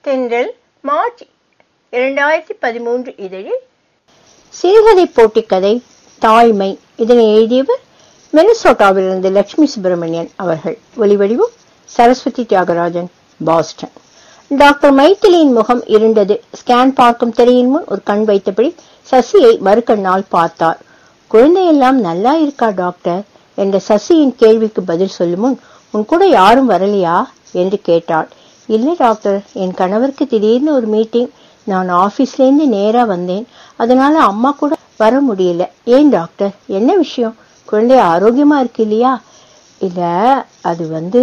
தென்றல் மார்ச் இரண்டாயிரத்தி பதிமூன்று இதழில் சிறுகதை போட்டி கதை தாய்மை இதனை எழுதியவர் மினசோட்டாவிலிருந்து லட்சுமி சுப்பிரமணியன் அவர்கள் ஒலிவடிவம் சரஸ்வதி தியாகராஜன் பாஸ்டன் டாக்டர் மைத்திலியின் முகம் இருண்டது ஸ்கேன் பார்க்கும் திரையின் முன் ஒரு கண் வைத்தபடி சசியை மறுக்கண்ணால் பார்த்தார் குழந்தையெல்லாம் நல்லா இருக்கா டாக்டர் என்ற சசியின் கேள்விக்கு பதில் சொல்லும் முன் உன் கூட யாரும் வரலையா என்று கேட்டாள் இல்லை டாக்டர் என் கணவருக்கு திடீர்னு ஒரு மீட்டிங் நான் ஆபீஸ்லேருந்து நேரா வந்தேன் அதனால அம்மா கூட வர முடியல ஏன் டாக்டர் என்ன விஷயம் குழந்தை ஆரோக்கியமா இருக்கு இல்லையா இல்ல அது வந்து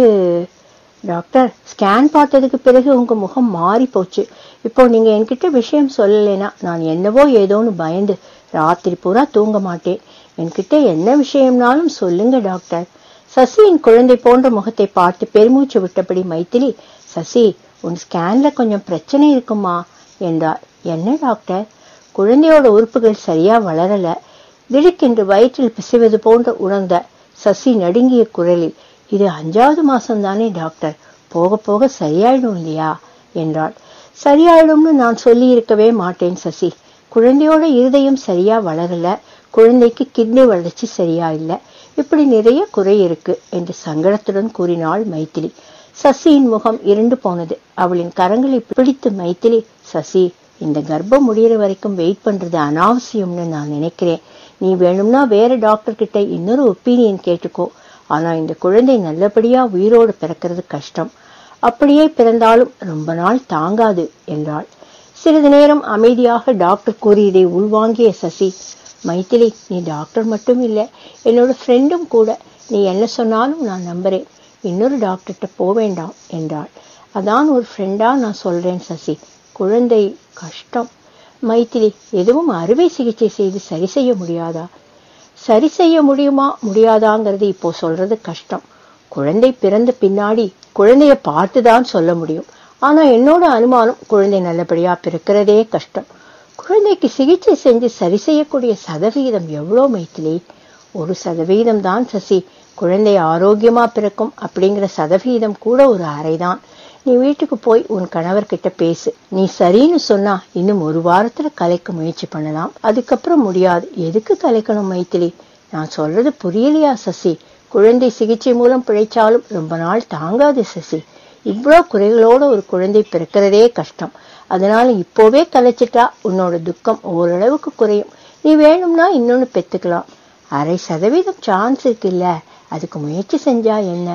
டாக்டர் ஸ்கேன் பார்த்ததுக்கு பிறகு உங்க முகம் மாறி போச்சு இப்போ நீங்க என்கிட்ட விஷயம் சொல்லலைன்னா நான் என்னவோ ஏதோன்னு பயந்து ராத்திரி பூரா தூங்க மாட்டேன் என்கிட்ட என்ன விஷயம்னாலும் சொல்லுங்க டாக்டர் சசியின் குழந்தை போன்ற முகத்தை பார்த்து பெருமூச்சு விட்டபடி மைத்திலி சசி உன் ஸ்கேன்ல கொஞ்சம் பிரச்சனை இருக்குமா என்றார் என்ன டாக்டர் குழந்தையோட உறுப்புகள் சரியா வளரல திடுக்கென்று வயிற்றில் பிசைவது போன்ற உணர்ந்த சசி நடுங்கிய குரலில் இது அஞ்சாவது மாசம் தானே டாக்டர் போக போக சரியாயிடும் இல்லையா என்றாள் சரியாயிடும்னு நான் சொல்லி இருக்கவே மாட்டேன் சசி குழந்தையோட இருதயம் சரியா வளரல குழந்தைக்கு கிட்னி வளர்ச்சி சரியா இல்ல இப்படி நிறைய குறை இருக்கு என்று சங்கடத்துடன் கூறினாள் மைத்திலி சசியின் முகம் இருண்டு போனது அவளின் கரங்களை பிடித்து மைத்திலி சசி இந்த கர்ப்பம் முடியற வரைக்கும் வெயிட் பண்றது அனாவசியம்னு நான் நினைக்கிறேன் நீ வேணும்னா வேற டாக்டர் கிட்ட இன்னொரு ஒப்பீனியன் கேட்டுக்கோ ஆனா இந்த குழந்தை நல்லபடியா உயிரோடு பிறக்கிறது கஷ்டம் அப்படியே பிறந்தாலும் ரொம்ப நாள் தாங்காது என்றாள் சிறிது நேரம் அமைதியாக டாக்டர் கூறியதை உள்வாங்கிய சசி மைத்திலி நீ டாக்டர் மட்டும் இல்ல என்னோட ஃப்ரெண்டும் கூட நீ என்ன சொன்னாலும் நான் நம்புறேன் இன்னொரு டாக்டர்கிட்ட போக வேண்டாம் என்றாள் அதான் ஒரு ஃப்ரெண்டா நான் சொல்றேன் சசி குழந்தை கஷ்டம் மைத்திலி எதுவும் அறுவை சிகிச்சை செய்து சரி செய்ய முடியாதா சரி செய்ய முடியுமா முடியாதாங்கிறது இப்போ சொல்றது கஷ்டம் குழந்தை பிறந்த பின்னாடி குழந்தைய பார்த்துதான் சொல்ல முடியும் ஆனா என்னோட அனுமானம் குழந்தை நல்லபடியா பிறக்கிறதே கஷ்டம் குழந்தைக்கு சிகிச்சை செஞ்சு சரி செய்யக்கூடிய சதவிகிதம் எவ்வளோ மைத்திலி ஒரு சதவிகிதம் தான் சசி குழந்தை ஆரோக்கியமா பிறக்கும் அப்படிங்கிற சதவிகிதம் கூட ஒரு அறைதான் நீ வீட்டுக்கு போய் உன் கணவர்கிட்ட பேசு நீ சரின்னு சொன்னா இன்னும் ஒரு வாரத்துல கலைக்க முயற்சி பண்ணலாம் அதுக்கப்புறம் முடியாது எதுக்கு கலைக்கணும் மைத்திலி நான் சொல்றது புரியலையா சசி குழந்தை சிகிச்சை மூலம் பிழைச்சாலும் ரொம்ப நாள் தாங்காது சசி இவ்வளோ குறைகளோட ஒரு குழந்தை பிறக்கிறதே கஷ்டம் அதனால இப்போவே கலைச்சிட்டா உன்னோட துக்கம் ஓரளவுக்கு குறையும் நீ வேணும்னா இன்னொன்னு பெத்துக்கலாம் அரை சதவீதம் சான்ஸ் இருக்குல்ல அதுக்கு முயற்சி செஞ்சா என்ன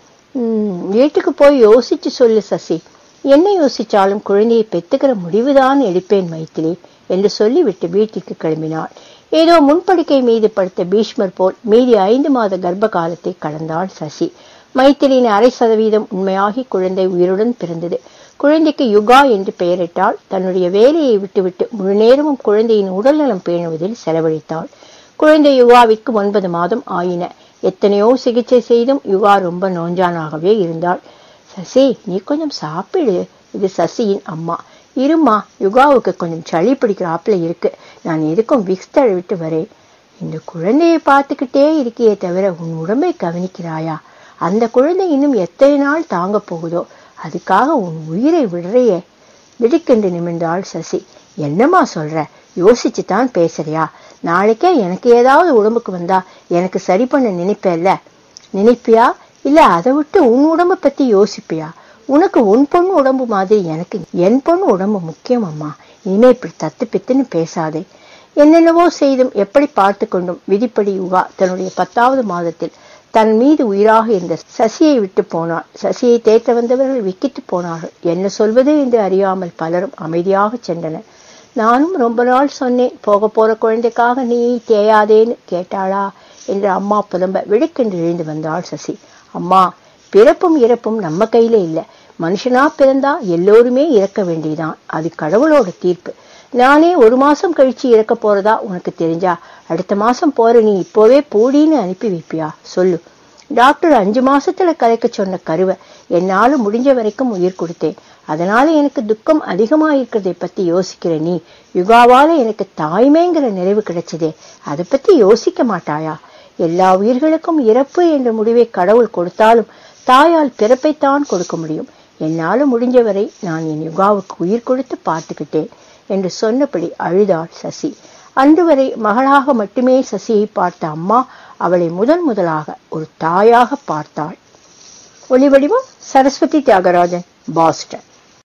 வீட்டுக்கு போய் யோசிச்சு சொல்லு சசி என்ன யோசிச்சாலும் குழந்தையை பெத்துக்கிற முடிவுதான் எடுப்பேன் மைத்திலி என்று சொல்லிவிட்டு வீட்டுக்கு கிளம்பினாள் ஏதோ முன்படிக்கை மீது படுத்த பீஷ்மர் போல் மீதி ஐந்து மாத கர்ப்ப காலத்தை கடந்தாள் சசி மைத்திலியின் அரை சதவீதம் உண்மையாகி குழந்தை உயிருடன் பிறந்தது குழந்தைக்கு யுகா என்று பெயரிட்டால் தன்னுடைய வேலையை விட்டுவிட்டு முழு நேரமும் குழந்தையின் உடல்நலம் பேணுவதில் செலவழித்தாள் குழந்தை யுகாவிற்கு ஒன்பது மாதம் ஆயின எத்தனையோ சிகிச்சை செய்தும் யுகா ரொம்ப நோஞ்சானாகவே இருந்தாள் சசி நீ கொஞ்சம் சாப்பிடு இது சசியின் அம்மா இருமா யுகாவுக்கு கொஞ்சம் சளி பிடிக்கிறாப்புல இருக்கு நான் எதுக்கும் விக்ஸ் தழுவிட்டு வரேன் இந்த குழந்தையை பார்த்துக்கிட்டே இருக்கியே தவிர உன் உடம்பை கவனிக்கிறாயா அந்த குழந்தை இன்னும் எத்தனை நாள் தாங்க போகுதோ அதுக்காக உன் உயிரை விடுறையே திடுக்கென்று நிமிர்ந்தாள் சசி என்னம்மா சொல்ற யோசிச்சு தான் பேசுறியா நாளைக்கே எனக்கு ஏதாவது உடம்புக்கு வந்தா எனக்கு சரி பண்ண நினைப்பேல்ல நினைப்பியா இல்ல அதை விட்டு உன் உடம்ப பத்தி யோசிப்பியா உனக்கு உன் பொண்ணு உடம்பு மாதிரி எனக்கு என் பொண்ணு உடம்பு முக்கியம் அம்மா இனிமே இப்படி தத்து பித்துன்னு பேசாதே என்னென்னவோ செய்தும் எப்படி பார்த்து கொண்டும் விதிப்படி யுகா தன்னுடைய பத்தாவது மாதத்தில் தன் மீது உயிராக இருந்த சசியை விட்டு போனாள் சசியை தேற்ற வந்தவர்கள் விக்கிட்டு போனார்கள் என்ன சொல்வது என்று அறியாமல் பலரும் அமைதியாக சென்றனர் நானும் ரொம்ப நாள் சொன்னேன் போக போற குழந்தைக்காக நீ தேயாதேன்னு கேட்டாளா என்று அம்மா புலம்ப விடுக்கென்று எழுந்து வந்தாள் சசி அம்மா பிறப்பும் இறப்பும் நம்ம கையில இல்ல மனுஷனா பிறந்தா எல்லோருமே இறக்க வேண்டியதான் அது கடவுளோட தீர்ப்பு நானே ஒரு மாசம் கழிச்சு இறக்க போறதா உனக்கு தெரிஞ்சா அடுத்த மாசம் போற நீ இப்போவே பூடின்னு அனுப்பி வைப்பியா சொல்லு டாக்டர் அஞ்சு மாசத்துல கலைக்க சொன்ன கருவை என்னால முடிஞ்ச வரைக்கும் உயிர் கொடுத்தேன் அதனால எனக்கு துக்கம் அதிகமா இருக்கிறதை பத்தி யோசிக்கிற நீ யுகாவால எனக்கு தாய்மைங்கிற நிறைவு கிடைச்சதே அதை பத்தி யோசிக்க மாட்டாயா எல்லா உயிர்களுக்கும் இறப்பு என்ற முடிவை கடவுள் கொடுத்தாலும் தாயால் பிறப்பைத்தான் கொடுக்க முடியும் என்னால முடிஞ்சவரை நான் என் யுகாவுக்கு உயிர் கொடுத்து பார்த்துக்கிட்டேன் என்று சொன்னபடி அழுதாள் சசி அன்று வரை மகளாக மட்டுமே சசியை பார்த்த அம்மா அவளை முதன் முதலாக ஒரு தாயாக பார்த்தாள் ஒளிவடிவம் சரஸ்வதி தியாகராஜன் பாஸ்டன்